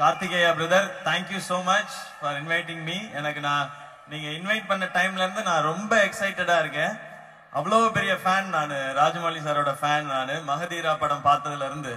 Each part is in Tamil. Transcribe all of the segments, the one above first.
Karthikeya brother thank you so much for inviting me எனக்கு நான் நீங்க இன்வைட் பண்ண டைம்ல இருந்து நான் ரொம்ப எக்ஸைட்டடா இருக்கேன் அவ்வளோ பெரிய ஃபேன் நான் ராஜமௌலி சாரோட ஃபேன் நான் மகதீரா படம் பார்த்ததுல இருந்து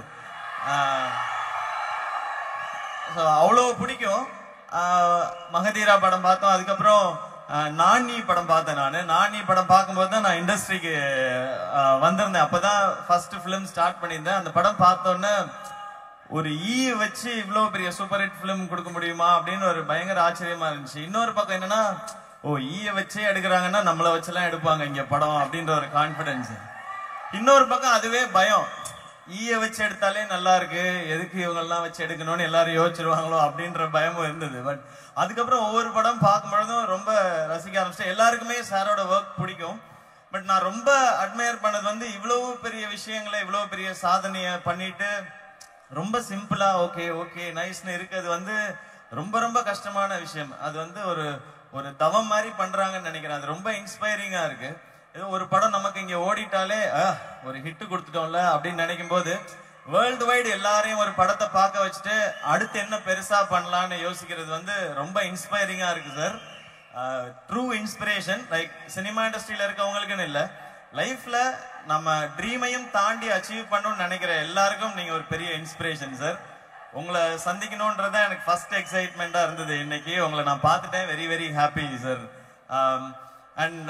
ஸோ அவ்வளோ பிடிக்கும் ஆஹ் மகதீரா படம் பார்த்தோம் அதுக்கப்புறம் ஆஹ் நானி படம் பார்த்தேன் நான் நானி படம் பார்க்கும்போது தான் நான் இண்டஸ்ட்ரிக்கு வந்திருந்தேன் அப்பதான் ஃபர்ஸ்ட் ஃபிலிம் ஸ்டார்ட் பண்ணியிருந்தேன் அந்த படம் பார்த்தோன்னே ஒரு ஈ வச்சு இவ்வளவு பெரிய சூப்பர் ஹிட் ஃபிலிம் கொடுக்க முடியுமா அப்படின்னு ஒரு பயங்கர ஆச்சரியமா இருந்துச்சு இன்னொரு பக்கம் என்னன்னா ஓ ஈய வச்சே எடுக்கிறாங்கன்னா நம்மள வச்செல்லாம் எடுப்பாங்க இங்க படம் அப்படின்ற ஒரு கான்பிடன்ஸ் இன்னொரு பக்கம் அதுவே பயம் ஈய வச்சு எடுத்தாலே நல்லா இருக்கு எதுக்கு இவங்கெல்லாம் வச்சு எடுக்கணும்னு எல்லாரும் யோசிச்சிருவாங்களோ அப்படின்ற பயமும் இருந்தது பட் அதுக்கப்புறம் ஒவ்வொரு படம் பார்க்கும்பொழுதும் ரொம்ப ரசிக்க ஆரம்பிச்சிட்டேன் எல்லாருக்குமே சாரோட ஒர்க் பிடிக்கும் பட் நான் ரொம்ப அட்மையர் பண்ணது வந்து இவ்வளவு பெரிய விஷயங்களை இவ்வளவு பெரிய சாதனைய பண்ணிட்டு ரொம்ப சிம்பிளா ஓகே ஓகே நைஸ்னு இருக்கிறது வந்து ரொம்ப ரொம்ப கஷ்டமான விஷயம் அது வந்து ஒரு ஒரு தவம் மாதிரி பண்றாங்கன்னு நினைக்கிறேன் அது ரொம்ப இன்ஸ்பைரிங்கா இருக்கு ஏதோ ஒரு படம் நமக்கு இங்க ஓடிட்டாலே அஹ், ஒரு ஹிட் கொடுத்துட்டோம்ல அப்படின்னு நினைக்கும் போது வேர்ல்டு வைடு எல்லாரையும் ஒரு படத்தை பார்க்க வச்சுட்டு அடுத்து என்ன பெருசா பண்ணலாம்னு யோசிக்கிறது வந்து ரொம்ப இன்ஸ்பைரிங்கா இருக்கு sir true inspiration like cinema இண்டஸ்ட்ரியில இருக்கவங்களுக்குன்னு இல்ல லைஃப்ல நம்ம ட்ரீமையும் தாண்டி அச்சீவ் பண்ணணும்னு நினைக்கிற எல்லாருக்கும் நீங்க ஒரு பெரிய இன்ஸ்பிரேஷன் சார் உங்களை சந்திக்கணும்ன்றத எனக்கு ஃபர்ஸ்ட் எக்ஸைட்மெண்டா இருந்தது இன்னைக்கு உங்களை நான் பார்த்துட்டேன் very very happy sir and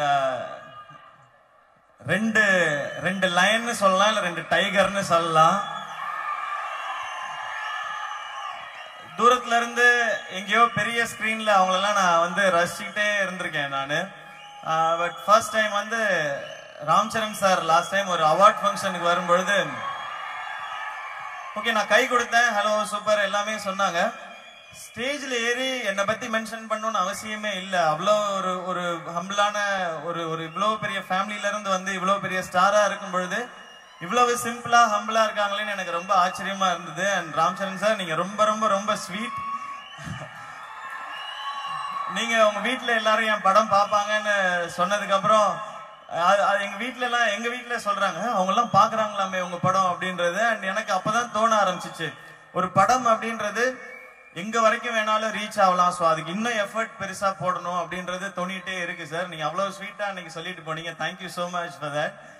ரெண்டு ரெண்டு லயன்னு சொல்லலாம் இல்ல ரெண்டு டைகர்னு சொல்லலாம் தூரத்துல இருந்து எங்கேயோ பெரிய ஸ்கிரீன்ல அவங்களெல்லாம் நான் வந்து ரசிச்சுக்கிட்டே இருந்திருக்கேன் நான் பட் ஃபர்ஸ்ட் டைம் வந்து ராம்சரண் சார் லாஸ்ட் டைம் ஒரு அவார்ட் ஃபங்க்ஷனுக்கு வரும்பொழுது ஓகே நான் கை கொடுத்தேன் ஹலோ சூப்பர் எல்லாமே சொன்னாங்க ஸ்டேஜ்ல ஏறி என்னை பத்தி மென்ஷன் பண்ணணும்னு அவசியமே இல்ல அவ்வளோ ஒரு ஒரு ஹம்பிளான ஒரு ஒரு இவ்வளவு பெரிய ஃபேமிலில இருந்து வந்து இவ்வளவு பெரிய ஸ்டாரா இருக்கும் பொழுது இவ்வளவு சிம்பிளா ஹம்பிளா இருக்காங்களேன்னு எனக்கு ரொம்ப ஆச்சரியமா இருந்தது அண்ட் ராம்சரண் சார் நீங்க ரொம்ப ரொம்ப ரொம்ப ஸ்வீட் நீங்க உங்க வீட்ல எல்லாரும் என் படம் பார்ப்பாங்கன்னு சொன்னதுக்கு அப்புறம் அது அது எங்க வீட்ல எல்லாம் எங்க வீட்ல சொல்றாங்க அவங்க எல்லாம் பாக்குறாங்களாமே உங்க படம் அப்படின்றது அண்ட் எனக்கு அப்பதான் தோண ஆரம்பிச்சிச்சு ஒரு படம் அப்படின்றது எங்க வரைக்கும் வேணாலும் ரீச் ஆகலாம் ஸோ அதுக்கு இன்னும் எஃபர்ட் பெருசா போடணும் அப்படின்றது தோணிட்டே இருக்கு சார் நீங்க அவ்வளவு ஸ்வீட்டா அன்னைக்கு சொல்லிட்டு போனீங்க thank you so much for that